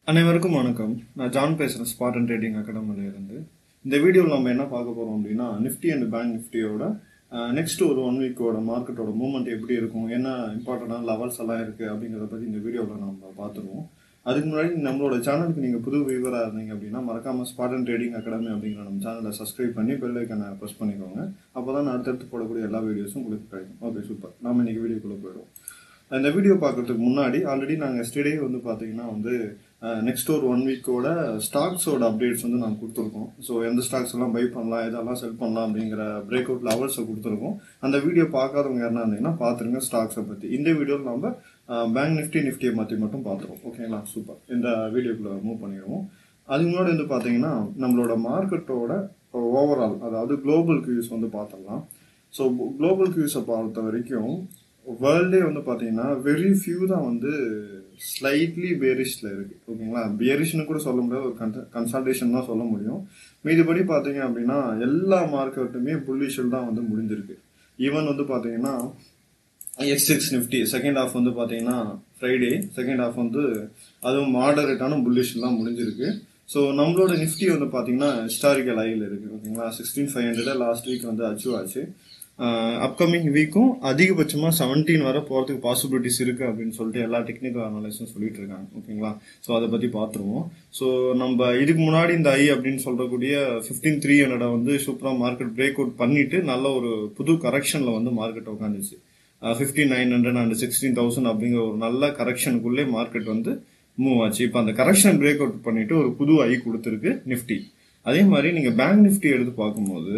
அனைவருக்கும் வணக்கம் நான் ஜான் பேசுகிறேன் ஸ்பாட் அண்ட் ட்ரேடிங் அகாடமில இருந்து இந்த வீடியோவில் நம்ம என்ன பார்க்க போகிறோம் அப்படின்னா நிஃப்டி அண்ட் பேங்க் நிஃப்டியோட நெக்ஸ்ட் ஒரு ஒன் வீக்கோட மார்க்கெட்டோட மூவ்மெண்ட் எப்படி இருக்கும் என்ன இம்பார்ட்டண்டான லெவல்ஸ் எல்லாம் இருக்குது அப்படிங்கிறத பற்றி இந்த வீடியோவில் நம்ம பார்த்துருவோம் அதுக்கு முன்னாடி நம்மளோட சேனலுக்கு நீங்கள் புது வியூவராக இருந்தீங்க அப்படின்னா மறக்காம ஸ்பாட் அண்ட் ட்ரேடிங் அகாடமி அப்படிங்கிற நம்ம சேனலை சப்ஸ்கிரைப் பண்ணி பெல் ஐக்கனை ப்ரெஸ் பண்ணிக்கோங்க அப்போ தான் நான் அடுத்தடுத்து போடக்கூடிய எல்லா வீடியோஸும் உங்களுக்கு கிடைக்கும் ஓகே சூப்பர் நாம இன்னைக்கு வீடியோக்குள்ளே போயிடுவோம் இந்த வீடியோ பார்க்கறதுக்கு முன்னாடி ஆல்ரெடி நாங்கள் எஸ்டே வந்து பார்த்தீங்கன்னா வந்து நெக்ஸ்ட் ஒரு ஒன் வீக்கோட ஸ்டாக்ஸோட அப்டேட்ஸ் வந்து நாங்கள் கொடுத்துருக்கோம் ஸோ எந்த ஸ்டாக்ஸ் எல்லாம் பை பண்ணலாம் எதெல்லாம் செல் பண்ணலாம் அப்படிங்கிற பிரேக் அவுட் லெவல்ஸை கொடுத்துருக்கோம் அந்த வீடியோ பார்க்காதவங்க யாருன்னா இருந்தீங்கன்னா பார்த்துருங்க ஸ்டாக்ஸை பற்றி இந்த வீடியோவில் நம்ம பேங்க் நிஃப்டி நிஃப்டியை மாற்றி மட்டும் பார்த்துருவோம் ஓகேங்களா சூப்பர் இந்த வீடியோக்குள்ளே மூவ் பண்ணிடுவோம் அதுக்கு முன்னாடி வந்து பார்த்தீங்கன்னா நம்மளோட மார்க்கெட்டோட ஓவரால் அதாவது குளோபல் கியூஸ் வந்து பார்த்துடலாம் ஸோ குளோபல் கியூஸை பொறுத்த வரைக்கும் வேர்ல்டே வந்து பார்த்தீங்கன்னா வெரி ஃபியூ தான் வந்து ஸ்லைட்லி பேரிஷில் இருக்கு ஓகேங்களா பேரிஷ்னு கூட சொல்ல முடியாது ஒரு கன்சல்டேஷன் தான் சொல்ல முடியும் மீதிபடி பார்த்தீங்க அப்படின்னா எல்லா மார்க்கெட்டுமே புல்லிஷில் தான் வந்து முடிஞ்சிருக்கு ஈவன் வந்து பார்த்தீங்கன்னா X six Nifty second half வந்து பார்த்தீங்கன்னா ஃப்ரைடே செகண்ட் ஹாஃப் வந்து அதுவும் மாடரேட்டான புல்லிஷில் தான் முடிஞ்சிருக்கு ஸோ நம்மளோட நிஃப்டி வந்து பார்த்தீங்கன்னா ஹிஸ்டாரிக்கல் ஐயில் இருக்குது ஓகேங்களா sixteen five hundred last week வந்து அச்சீவ் ஆச்சு அப்கமிங் வீக்கும் அதிகபட்சமாக செவன்டீன் வர போகிறதுக்கு பாசிபிலிட்டிஸ் இருக்குது அப்படின்னு சொல்லிட்டு எல்லா டெக்னிக்கல் அனலைஸும் சொல்லிட்டு இருக்காங்க ஓகேங்களா ஸோ அதை பற்றி பார்த்துருவோம் ஸோ நம்ம இதுக்கு முன்னாடி இந்த ஐ அப்படின்னு சொல்லக்கூடிய ஃபிஃப்டீன் த்ரீ ஹண்ட்ரடை வந்து சூப்பராக மார்க்கெட் பிரேக் அவுட் பண்ணிட்டு நல்ல ஒரு புது கரெக்ஷனில் வந்து மார்க்கெட் உட்காந்துச்சு fifteen nine hundred and sixteen thousand அப்படிங்கிற ஒரு நல்ல கரெக்ஷனுக்குள்ளே மார்க்கெட் வந்து மூவ் ஆச்சு இப்போ அந்த கரெக்ஷன் பிரேக் அவுட் பண்ணிட்டு ஒரு புது ஐ கொடுத்துருக்கு நிஃப்டி அதே மாதிரி நீங்கள் பேங்க் நிஃப்டி எடுத்து பார்க்கும்போது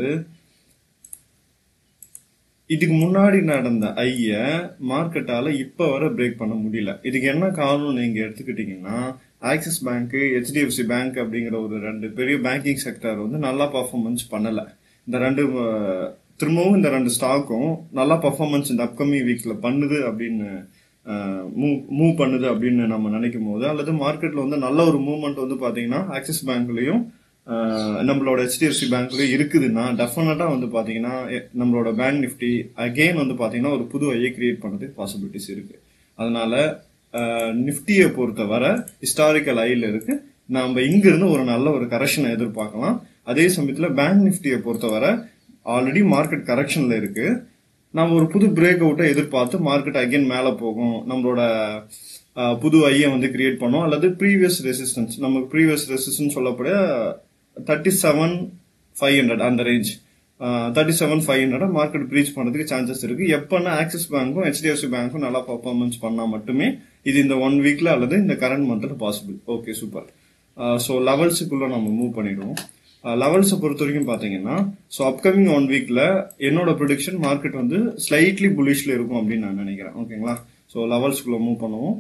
இதுக்கு முன்னாடி நடந்த ஐய மார்க்கெட்டால இப்ப வர பிரேக் பண்ண முடியல இதுக்கு என்ன காரணம் நீங்க எடுத்துக்கிட்டீங்கன்னா ஆக்சிஸ் பேங்க் ஹெச்டிஎஃப்சி பேங்க் அப்படிங்கிற ஒரு ரெண்டு பெரிய பேங்கிங் செக்டர் வந்து நல்லா பர்ஃபார்மன்ஸ் பண்ணல இந்த ரெண்டு திரும்பவும் இந்த ரெண்டு ஸ்டாக்கும் நல்லா பர்ஃபார்மன்ஸ் இந்த அப்கமிங் வீக்ல பண்ணுது அப்படின்னு மூவ் மூவ் பண்ணுது அப்படின்னு நம்ம நினைக்கும் போது அல்லது மார்க்கெட்ல வந்து நல்ல ஒரு மூவ்மெண்ட் வந்து பாத்தீங்கன்னா ஆக்சிஸ் பேங்க்லயும் நம்மளோட ஹெச்டிஎஃப்சி பேங்க்லயும் இருக்குதுன்னா டெஃபினட்டா வந்து பாத்தீங்கன்னா நம்மளோட பேங்க் நிஃப்டி அகெயின் வந்து பாத்தீங்கன்னா ஒரு புது ஐயை கிரியேட் பண்ணுறதுக்கு பாசிபிலிட்டிஸ் இருக்கு அதனால நிஃப்டியை பொறுத்தவரை ஹிஸ்டாரிக்கல் ஐல இருக்கு நம்ம இங்க இருந்து ஒரு நல்ல ஒரு கரெக்ஷனை எதிர்பார்க்கலாம் அதே சமயத்துல பேங்க் நிஃப்டியை பொறுத்தவரை ஆல்ரெடி மார்க்கெட் கரெக்ஷன்ல இருக்கு நம்ம ஒரு புது பிரேக் அவுட்டை எதிர்பார்த்து மார்க்கெட் அகைன் மேலே போகும் நம்மளோட புது ஐயை வந்து கிரியேட் பண்ணோம் அல்லது ப்ரீவியஸ் ரெசிஸ்டன்ஸ் நமக்கு ப்ரீவியஸ் ரெசிஸ்டன்ஸ் சொல்லப்பட தேர்ட்டி செவன் ஃபைவ் ஹண்ட்ரட் அந்த range thirty seven five hundred market reach பண்ணுறதுக்கு சான்சஸ் இருக்கு எப்போனா ஆக்சிஸ் பேங்க்கும் ஹெச்டிஎஃப்சி பேங்க்கும் நல்லா பர்ஃபார்மன்ஸ் பண்ணால் மட்டுமே இது இந்த ஒன் வீக்ல அல்லது இந்த கரண்ட் மந்த்ல பாசிபிள் ஓகே சூப்பர் ஸோ லெவல்ஸுக்குள்ள நம்ம மூவ் பண்ணிடுவோம் லெவல்ஸை பொறுத்த வரைக்கும் பார்த்தீங்கன்னா ஸோ அப்கமிங் ஒன் வீக்ல என்னோட ப்ரொடிக்ஷன் மார்க்கெட் வந்து ஸ்லைட்லி புலிஷ்ல இருக்கும் அப்படின்னு நான் நினைக்கிறேன் ஓகேங்களா ஸோ லெவல்ஸ்குள்ள மூவ் பண்ணுவோம்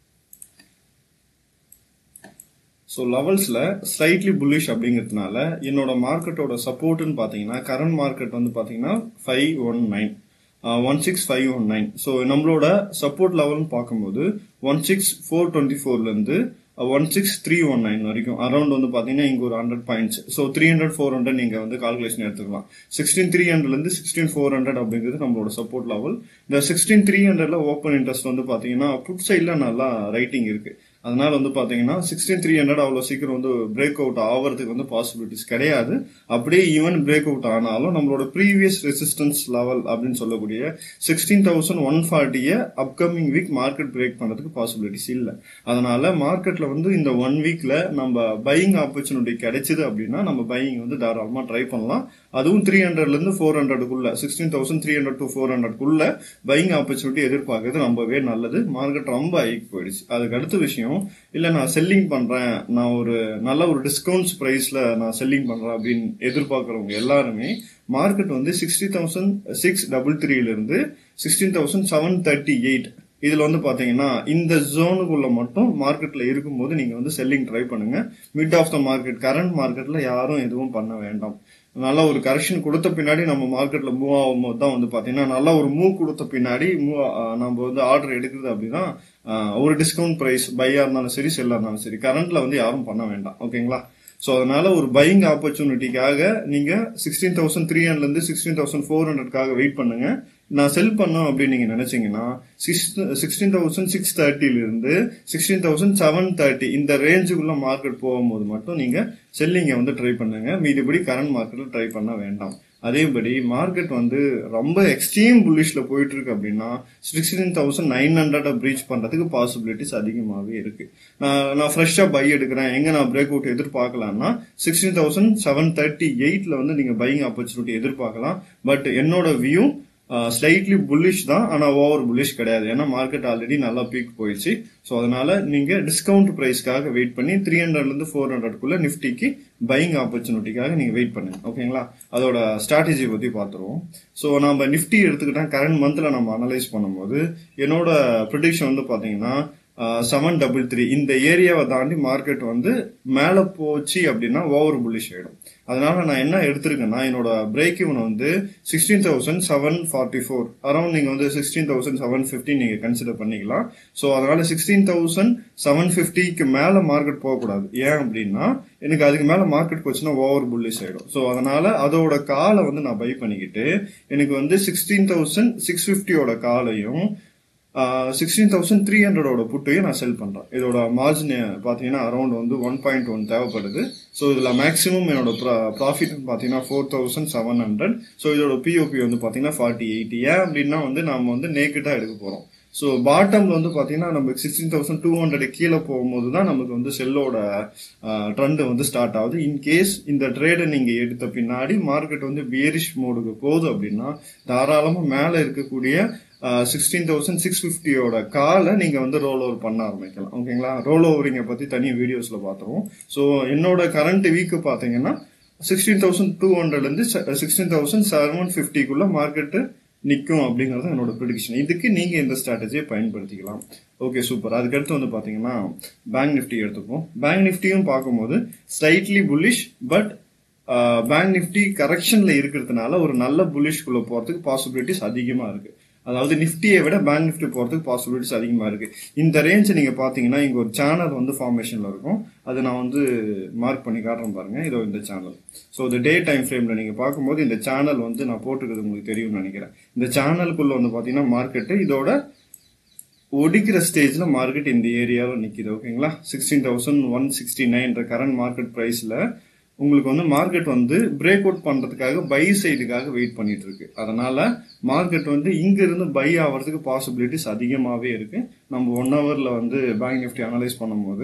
ஸோ லெவல்ஸில் ஸ்லைட்லி புல்லிஷ் அப்படிங்கிறதுனால என்னோட மார்க்கெட்டோட சப்போர்ட்னு பார்த்தீங்கன்னா கரண்ட் மார்க்கெட் வந்து பார்த்தீங்கன்னா five one nine one six five one nine so நம்மளோட சப்போர்ட் லெவல்னு பார்க்கும்போது ஒன் சிக்ஸ் ஃபோர் டுவெண்ட்டி ஃபோர்லேருந்து one six three one nine வரைக்கும் அரௌண்ட் வந்து பார்த்தீங்கன்னா இங்கே ஒரு hundred points so three hundred four hundred நீங்கள் வந்து கால்குலேஷன் எடுத்துக்கலாம் சிக்ஸ்டீன் த்ரீ ஹண்ட்ரட்லேருந்து சிக்ஸ்டீன் ஃபோர் ஹண்ட்ரட் அப்படிங்கிறது நம்மளோட சப்போர்ட் லெவல் இந்த சிக்ஸ்டீன் த்ரீ ஹண்ட்ரட்ல ஓப்பன் இன்ட்ரெஸ்ட் வந்து பார்த்தீங்கன்னா புட் சைடில் நல்லா ரைட்டிங் இருக்கு அதனால வந்து பாத்தீங்கன்னா சிக்ஸ்டீன் த்ரீ ஹண்ட்ரட் அவ்வளோ சீக்கிரம் வந்து பிரேக் அவுட் ஆகிறதுக்கு வந்து பாசிபிலிட்டிஸ் கிடையாது அப்படியே ஈவன் பிரேக் அவுட் ஆனாலும் நம்மளோட ப்ரீவியஸ் ரெசிஸ்டன்ஸ் லெவல் அப்படின்னு சொல்லக்கூடிய சிக்ஸ்டீன் தௌசண்ட் ஒன் ஃபார்ட்டியை அப்கமிங் வீக் மார்க்கெட் பிரேக் பண்ணுறதுக்கு பாசிபிலிட்டிஸ் இல்லை அதனால மார்க்கெட்ல வந்து இந்த ஒன் வீக்ல நம்ம பையிங் ஆப்பர்ச்சுனிட்டி கிடைச்சது அப்படின்னா நம்ம பையிங் வந்து தாராளமாக ட்ரை பண்ணலாம் அதுவும் த்ரீ ஹண்ட்ரட்ல இருந்து ஃபோர் ஹண்ட்ரடுக்குள்ள sixteen thousand three hundred to four ஹண்ட்ரட்குள்ள பையிங் ஆப்பர்ச்சுனிட்டி எதிர்பார்க்கறது ரொம்பவே நல்லது மார்க்கெட் ரொம்ப ஹைக் போயிடுச்சு அதுக்கு அடுத்த விஷயம் இல்ல நான் செல்லிங் பண்றேன் நான் ஒரு நல்ல ஒரு டிஸ்கவுண்ட்ஸ் பிரைஸ்ல நான் செல்லிங் பண்றேன் அப்படின்னு எதிர்பார்க்கறவங்க எல்லாருமே மார்க்கெட் வந்து சிக்ஸ்டி தௌசண்ட் சிக்ஸ் டபுள் த்ரீல இருந்து sixteen thousand seven thirty eight இதுல வந்து பாத்தீங்கன்னா இந்த ஜோனுக்குள்ள மட்டும் மார்க்கெட்ல இருக்கும்போது நீங்க வந்து செல்லிங் ட்ரை பண்ணுங்க mid of the market current மார்க்கெட்ல யாரும் எதுவும் பண்ண வேண்டாம் நல்ல ஒரு கரெக்ஷன் கொடுத்த பின்னாடி நம்ம மார்க்கெட்ல மூவ் ஆகும்போது தான் வந்து பாத்தீங்கன்னா நல்ல ஒரு மூவ் கொடுத்த பின்னாடி மூவ் நம்ம வந்து ஆர்டர் எடுக்குது அப்படின்னா ஒரு டிஸ்கவுண்ட் பிரைஸ் பையா இருந்தாலும் சரி செல்லா இருந்தாலும் சரி கரண்ட்ல வந்து யாரும் பண்ண வேண்டாம் ஓகேங்களா ஸோ அதனால ஒரு பையிங் ஆப்பர்ச்சுனிட்டிக்காக நீங்க சிக்ஸ்டீன் தௌசண்ட் த்ரீ ஹண்ட்ரட்ல இருந்து சிக்ஸ்டீன் தௌசண்ட் ஃபோர் ஹண்ட்ரட்காக வெயிட் பண்ணுங்க நான் செல் பண்ணோம் அப்படின்னு நீங்க நினைச்சீங்கன்னா சிக்ஸ்டீன் தௌசண்ட் சிக்ஸ் இருந்து சிக்ஸ்டீன் தௌசண்ட் செவன் தேர்ட்டி இந்த ரேஞ்சுக்குள்ள மார்க்கெட் போகும்போது மட்டும் நீங்க செல்லிங்கை வந்து ட்ரை பண்ணுங்க மீதிபடி கரண்ட் மார்க்கெட்ல ட்ரை பண்ண வேண்டாம் அதேபடி மார்க்கெட் வந்து ரொம்ப எக்ஸ்ட்ரீம் புல்லிஷ்ல போயிட்டு இருக்கு அப்படின்னா sixteen thousand nine hundred breach பண்றதுக்கு பாசிபிலிட்டிஸ் அதிகமாகவே இருக்கு நான் நான் ஃப்ரெஷ்ஷா பை எடுக்கிறேன் எங்க நான் பிரேக் அவுட் எதிர்பார்க்கலாம்னா சிக்ஸ்டீன் தௌசண்ட் செவன் தேர்ட்டி எயிட்ல வந்து நீங்க பையிங் ஆப்பர்ச்சுனிட்டி எதிர்பார்க்கலாம் பட் என்னோட வியூ ஸ்லைட்லி புல்லிஷ் தான் ஆனா ஓவர் புல்லிஷ் கிடையாது ஏன்னா மார்க்கெட் ஆல்ரெடி நல்லா பீக் போயிடுச்சு ஸோ அதனால நீங்க டிஸ்கவுண்ட் பிரைஸ்க்காக வெயிட் பண்ணி த்ரீ ஹண்ட்ரட்ல இருந்து ஃபோர் ஹண்ட்ரட்குள்ள நிஃப்டிக்கு பையிங் ஆப்பர்ச்சுனிட்டிக்காக நீங்க வெயிட் பண்ணுங்க ஓகேங்களா அதோட ஸ்ட்ராட்டஜி பத்தி பார்த்துருவோம் ஸோ நம்ம நிஃப்டி எடுத்துக்கிட்டா கரண்ட் மந்த்ல நம்ம அனலைஸ் பண்ணும்போது என்னோட ப்ரிடிக்ஷன் வந்து பாத்தீங்கன்னா செவன் டபுள் த்ரீ இந்த ஏரியாவை தாண்டி மார்க்கெட் வந்து மேலே போச்சு அப்படின்னா ஓவர் புல்லிஷ் ஆயிடும் அதனால நான் என்ன எடுத்திருக்கேன்னா என்னோட பிரேக் இவன் வந்து sixteen thousand seven forty four around நீங்க வந்து சிக்ஸ்டீன் தௌசண்ட் செவன் ஃபிஃப்டி நீங்க கன்சிடர் பண்ணிக்கலாம் ஸோ அதனால சிக்ஸ்டீன் தௌசண்ட் செவன் ஃபிஃப்டிக்கு மேல மார்க்கெட் போகக்கூடாது ஏன் அப்படின்னா எனக்கு அதுக்கு மேல மார்க்கெட் போச்சுன்னா ஓவர் புல்லிஷ் ஆயிடும் ஸோ அதனால அதோட காலை வந்து நான் பை பண்ணிக்கிட்டு எனக்கு வந்து சிக்ஸ்டீன் தௌசண்ட் சிக்ஸ் ஃபிஃப்டியோட காலையும் சிக்ஸ்டீன் தௌசண்ட் த்ரீ ஹண்ட்ரடோட புட்டையும் நான் செல் பண்றேன் இதோட மார்ஜின் பாத்தீங்கன்னா அரௌண்ட் வந்து ஒன் பாயிண்ட் ஒன் தேவைப்படுது ஸோ இதுல மேக்ஸிமம் என்னோட ப்ராஃபிட் பாத்தீங்கன்னா four thousand seven hundred so இதோட பிஓபி வந்து பாத்தீங்கன்னா ஃபார்ட்டி எயிட்டி ஏன் அப்படின்னா வந்து நாம வந்து நேக்கட்டா எடுக்க போறோம் ஸோ பாட்டம்ல வந்து பாத்தீங்கன்னா நமக்கு சிக்ஸ்டீன் தௌசண்ட் டூ ஹண்ட்ரட் கீழே போகும்போது தான் நமக்கு வந்து செல்லோட ட்ரெண்ட் வந்து ஸ்டார்ட் ஆகுது இன்கேஸ் இந்த ட்ரேடை நீங்க எடுத்த பின்னாடி மார்க்கெட் வந்து பேரிஷ் மோடுக்கு போகுது அப்படின்னா தாராளமா மேல இருக்கக்கூடிய சிக்ஸ்டீன் தௌசண்ட் சிக்ஸ் ஃபிஃப்டியோட காலை நீங்க வந்து ரோல் ஓவர் பண்ண ஆரம்பிக்கலாம் ஓகேங்களா ரோல் ஓவரிங்க பத்தி தனி வீடியோஸ்ல பாத்துருவோம் ஸோ என்னோட கரண்ட் வீக் பாத்தீங்கன்னா சிக்ஸ்டீன் தௌசண்ட் டூ ஹண்ட்ரட்ல இருந்து சிக்ஸ்டீன் தௌசண்ட் செவன் ஃபிஃப்டிக்குள்ள மார்க்கெட்டு நிற்கும் அப்படிங்கறது என்னோட ப்ரிடிக்ஷன் இதுக்கு நீங்க இந்த ஸ்ட்ராட்டஜியை பயன்படுத்திக்கலாம் ஓகே சூப்பர் அதுக்கடுத்து வந்து பாத்தீங்கன்னா பேங்க் நிஃப்டி எடுத்துப்போம் பேங்க் நிஃப்டியும் பார்க்கும்போது slightly bullish but bank Nifty கரெக்ஷன்ல இருக்கிறதுனால ஒரு நல்ல புல்லிஷ்குள்ள போறதுக்கு பாசிபிலிட்டிஸ் அதிகமா இருக்கு அதாவது நிஃப்டியை விட பேங்க் நிஃப்டி போறதுக்கு பாசிபிலிட்டிஸ் அதிகமா இருக்கு இந்த ரேஞ்ச் நீங்க பாத்தீங்கன்னா இங்க ஒரு சேனல் வந்து ஃபார்மேஷன்ல இருக்கும் அது நான் வந்து மார்க் பண்ணி காட்டுறேன் பாருங்க இதோ இந்த சேனல் ஸோ இந்த டே டைம் ஃப்ரேம்ல நீங்க பார்க்கும்போது இந்த சேனல் வந்து நான் போட்டுக்கிறது உங்களுக்கு தெரியும்னு நினைக்கிறேன் இந்த சேனலுக்குள்ள வந்து பாத்தீங்கன்னா மார்க்கெட்டு இதோட ஒடிக்கிற ஸ்டேஜ்ல மார்க்கெட் இந்த ஏரியாவில் நிக்குது ஓகேங்களா sixteen thousand one sixty nine current market பிரைஸ்ல உங்களுக்கு வந்து மார்க்கெட் வந்து பிரேக் அவுட் பண்றதுக்காக பை சைடுக்காக வெயிட் பண்ணிட்டு இருக்கு அதனால மார்க்கெட் வந்து இங்க இருந்து பை ஆகிறதுக்கு பாசிபிலிட்டிஸ் அதிகமாவே இருக்கு நம்ம ஒன் ஹவர்ல வந்து பேங்க் நிஃப்டி அனலைஸ் பண்ணும்போது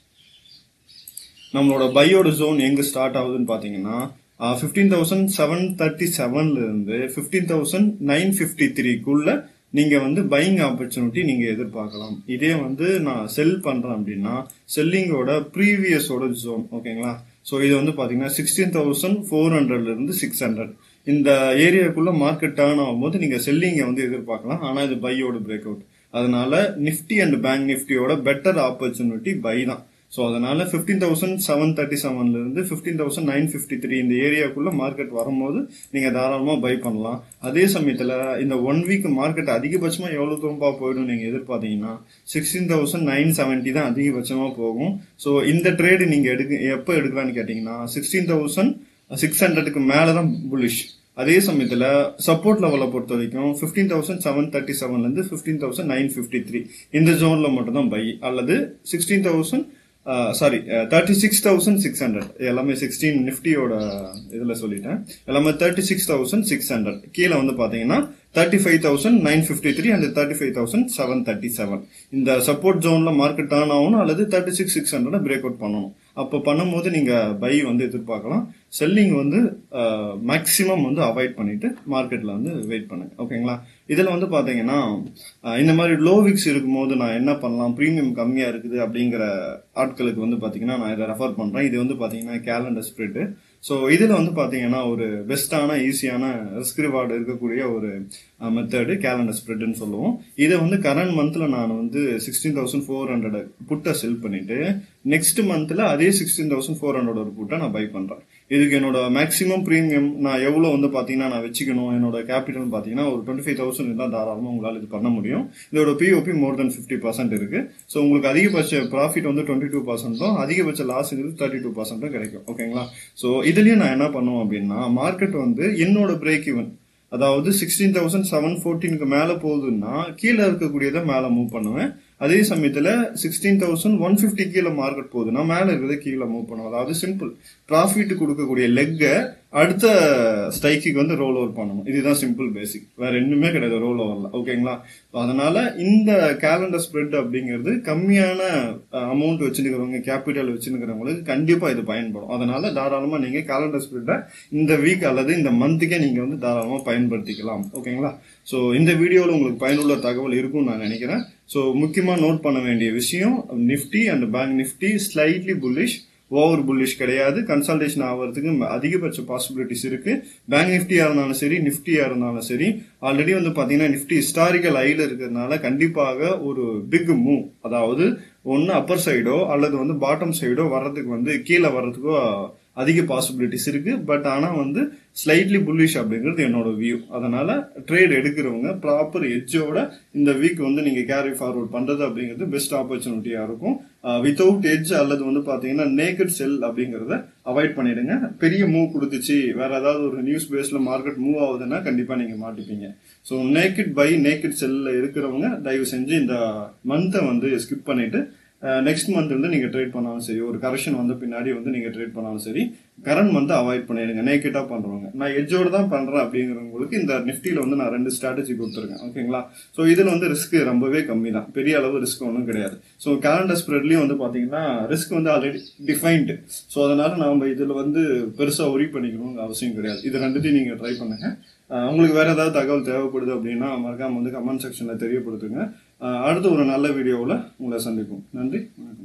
நம்மளோட பையோட ஜோன் எங்க ஸ்டார்ட் ஆகுதுன்னு பாத்தீங்கன்னா ஃபிஃப்டீன் தௌசண்ட் செவன் தேர்ட்டி செவன்ல இருந்து ஃபிஃப்டீன் தௌசண்ட் நைன் ஃபிஃப்டி த்ரீக்குள்ள நீங்க வந்து பையிங் ஆப்பர்ச்சுனிட்டி நீங்க எதிர்பார்க்கலாம் இதே வந்து நான் செல் பண்றேன் அப்படின்னா செல்லிங்கோட ப்ரீவியஸோட ஜோன் ஓகேங்களா ஸோ இது வந்து பாத்தீங்கன்னா சிக்ஸ்டீன் தௌசண்ட் ஃபோர் ஹண்ட்ரட்ல இருந்து சிக்ஸ் ஹண்ட்ரட் இந்த ஏரியாக்குள்ள மார்க்கெட் டேர்ன் ஆகும்போது நீங்க செல்லிங்கை வந்து எதிர்பார்க்கலாம் ஆனா இது பையோட பிரேக் அவுட் அதனால நிஃப்டி அண்ட் பேங்க் நிஃப்டியோட பெட்டர் ஆப்பர்ச்சுனிட்டி பை தான் ஸோ அதனால ஃபிஃப்டீன் தௌசண்ட் செவன் தேர்ட்டி செவன்ல இருந்து fifteen thousand nine fifty three இந்த ஏரியாக்குள்ள மார்க்கெட் வரும்போது நீங்க தாராளமா பை பண்ணலாம் அதே சமயத்துல இந்த ஒன் வீக் மார்க்கெட் அதிகபட்சமா எவ்வளவு தூரம்பா போயிடும் நீங்க எதிர்பார்த்தீங்கன்னா சிக்ஸ்டீன் தௌசண்ட் நைன் செவன்ட்டி தான் அதிகபட்சமா போகும் ஸோ இந்த ட்ரேடு நீங்க எடுக்க எப்போ எடுக்கலாம்னு கேட்டீங்கன்னா சிக்ஸ்டீன் தௌசண்ட் சிக்ஸ் ஹண்ட்ரடுக்கு மேலதான் புலிஷ் அதே சமயத்துல சப்போர்ட் லெவலை பொறுத்த வரைக்கும் பிப்டீன் தௌசண்ட் செவன் தேர்ட்டி செவன்ல இருந்து fifteen thousand nine fifty three இந்த ஜோன்ல மட்டும் தான் பை அல்லது sixteen thousand sorry thirty six thousand six hundred எல்லாமே சிக்ஸ்டீன் நிஃப்டியோட இதுல சொல்லிட்டேன் எல்லாமே thirty six thousand six hundred கீழே வந்து பாத்தீங்கன்னா thirty five thousand nine fifty three and thirty five thousand seven thirty seven இந்த சப்போர்ட் ஜோன்ல மார்க்கெட் டர்ன் ஆகணும் அல்லது thirty six six hundred break out பண்ணணும் அப்போ பண்ணும்போது நீங்க பை வந்து எதிர்பார்க்கலாம் செல்லிங் வந்து மேக்சிமம் வந்து அவாய்ட் பண்ணிட்டு மார்க்கெட்ல வந்து வெயிட் பண்ணுங்க ஓகேங்களா இதுல வந்து பாத்தீங்கன்னா இந்த மாதிரி லோ விக்ஸ் இருக்கும்போது நான் என்ன பண்ணலாம் ப்ரீமியம் கம்மியா இருக்குது அப்படிங்கிற ஆட்களுக்கு வந்து பாத்தீங்கன்னா நான் இதை ரெஃபர் பண்றேன் இது வந்து பாத்தீங்கன்னா கேலண்டர் ஸ்ப்ரெட் ஸோ இதில் வந்து பார்த்தீங்கன்னா ஒரு பெஸ்ட்டான ஈஸியான ரிஸ்க் ரிவார்டு இருக்கக்கூடிய ஒரு மெத்தடு கேலண்டர் ஸ்ப்ரெட்னு சொல்லுவோம் இதை வந்து கரண்ட் மந்த்தில் நான் வந்து சிக்ஸ்டீன் தௌசண்ட் ஃபோர் ஹண்ட்ரட் புட்டை செல் பண்ணிட்டு நெக்ஸ்ட் மந்த்தில் அதே சிக்ஸ்டீன் தௌசண்ட் ஃபோர் ஹண்ட்ரட் ஒரு புட்டை நான் பை பண்ணுறேன் இதுக்கு என்னோட மேக்ஸிமம் ப்ரீமியம் நான் எவ்வளோ வந்து பார்த்தீங்கன்னா நான் வச்சுக்கணும் என்னோட கேபிட்டல் பார்த்தீங்கன்னா ஒரு டுவெண்ட்டி ஃபைவ் தௌசண்ட் இருந்தால் தாராளமாக உங்களால் இது பண்ண முடியும் இதோட POP more then fifty percent இருக்கு ஸோ உங்களுக்கு அதிகபட்ச ப்ராஃபிட் வந்து டுவெண்ட்டி டூ பர்சன்ட்டும் அதிகபட்ச லாஸ்ங்கிறது தேர்ட்டி டூ பர்சன்ட்டும் கிடைக்கும் ஓகேங்களா ஸோ இதுலயும் நான் என்ன பண்ணுவோம் அப்படின்னா மார்க்கெட் வந்து என்னோட பிரேக் ஈவன் அதாவது சிக்ஸ்டீன் தௌசண்ட் செவன் ஃபோர்டீனுக்கு மேல போகுதுன்னா கீழே இருக்கக்கூடியதை மேல மூவ் பண்ணுவேன் அதே சமயத்துல சிக்ஸ்டீன் தௌசண்ட் ஒன் பிப்டி கீழே மார்க்கெட் போகுதுன்னா மேல இருக்கிறத கீழே மூவ் பண்ணுவோம் அதாவது சிம்பிள் ப்ராஃபிட் கொடுக்கக்கூடிய லெக்கை அடுத்த ஸ்ட்ரைக்கு வந்து ரோல் ஓவர் பண்ணணும் இதுதான் சிம்பிள் பேசிக் வேற இன்னுமே கிடையாது ரோல் ஓவர்ல ஓகேங்களா So, அதனால இந்த கேலண்டர் ஸ்ப்ரெட் அப்படிங்கிறது கம்மியான அமௌண்ட் வச்சுருக்கிறவங்க கேபிட்டல் வச்சுருக்கிறவங்களுக்கு கண்டிப்பா இது பயன்படும் அதனால தாராளமா நீங்க கேலண்டர் ஸ்ப்ரெட்டை இந்த வீக் அல்லது இந்த மந்த்துக்கே நீங்க வந்து தாராளமா பயன்படுத்திக்கலாம் ஓகேங்களா ஸோ இந்த வீடியோவில் உங்களுக்கு பயனுள்ள தகவல் இருக்கும்னு நான் நினைக்கிறேன் ஸோ முக்கியமாக நோட் பண்ண வேண்டிய விஷயம் Nifty and bank Nifty slightly bullish over bullish கிடையாது கன்சல்டேஷன் ஆகிறதுக்கு அதிகபட்ச பாசிபிலிட்டிஸ் இருக்கு பேங்க் நிஃப்டியா இருந்தாலும் சரி நிஃப்டியா இருந்தாலும் சரி ஆல்ரெடி வந்து பாத்தீங்கன்னா நிஃப்டி ஹிஸ்டாரிக்கல் ஐல இருக்கிறதுனால கண்டிப்பாக ஒரு பிக் மூவ் அதாவது ஒன்னு அப்பர் சைடோ அல்லது வந்து பாட்டம் சைடோ வர்றதுக்கு வந்து கீழே வர்றதுக்கோ அதிக பாசிபிலிட்டிஸ் இருக்கு பட் ஆனா வந்து ஸ்லைட்லி புல்லிஷ் அப்படிங்கிறது என்னோட வியூ அதனால ட்ரேட் எடுக்கிறவங்க ப்ராப்பர் எட்ஜோட இந்த வீக் வந்து நீங்க கேரி ஃபார்வர்ட் பண்றது அப்படிங்கிறது பெஸ்ட் ஆப்பர்ச்சுனிட்டியா இருக்கும் வித்தவுட் எட்ஜ் அல்லது வந்து பாத்தீங்கன்னா நேக்கட் செல் அப்படிங்கறத அவாய்ட் பண்ணிடுங்க பெரிய மூவ் கொடுத்துச்சு வேற ஏதாவது ஒரு நியூஸ் பேஸ்ல மார்க்கெட் மூவ் ஆகுதுன்னா கண்டிப்பா நீங்க மாட்டிப்பீங்க ஸோ நேக்கட் பை நேக்கட் செல்ல இருக்கிறவங்க தயவு செஞ்சு இந்த மந்த்தை வந்து ஸ்கிப் பண்ணிட்டு நெக்ஸ்ட் மந்த் வந்து நீங்க ட்ரேட் பண்ணாலும் சரி ஒரு கரெக்ஷன் வந்த பின்னாடி வந்து நீங்க ட்ரேட் பண்ணாலும் சரி கரண்ட் மந்த் அவாய்ட் பண்ணிடுங்க நேக்கெட்டா பண்றவங்க நான் எட்ஜோட தான் பண்றேன் அப்படிங்கிறவங்களுக்கு இந்த நிஃப்டியில வந்து நான் ரெண்டு ஸ்ட்ராட்டஜி கொடுத்துருக்கேன் ஓகேங்களா ஸோ இதுல வந்து ரிஸ்க் ரொம்பவே கம்மி தான் பெரிய அளவு ரிஸ்க் ஒன்றும் கிடையாது ஸோ கேலண்டர் ஸ்ப்ரெட்லயும் வந்து பாத்தீங்கன்னா ரிஸ்க் வந்து ஆல்ரெடி டிஃபைன்டு ஸோ அதனால நம்ம இதுல வந்து பெருசா உரி பண்ணிக்கணும்னு அவசியம் கிடையாது இது ரெண்டுத்தையும் நீங்க ட்ரை பண்ணுங்க அஹ் உங்களுக்கு வேற ஏதாவது தகவல் தேவைப்படுது அப்படின்னா மறக்காம வந்து கமெண்ட் செக்ஷன்ல தெரியப்படுத்துங்க அஹ் அடுத்து ஒரு நல்ல வீடியோவில் உங்களை சந்திப்போம் நன்றி வணக்கம்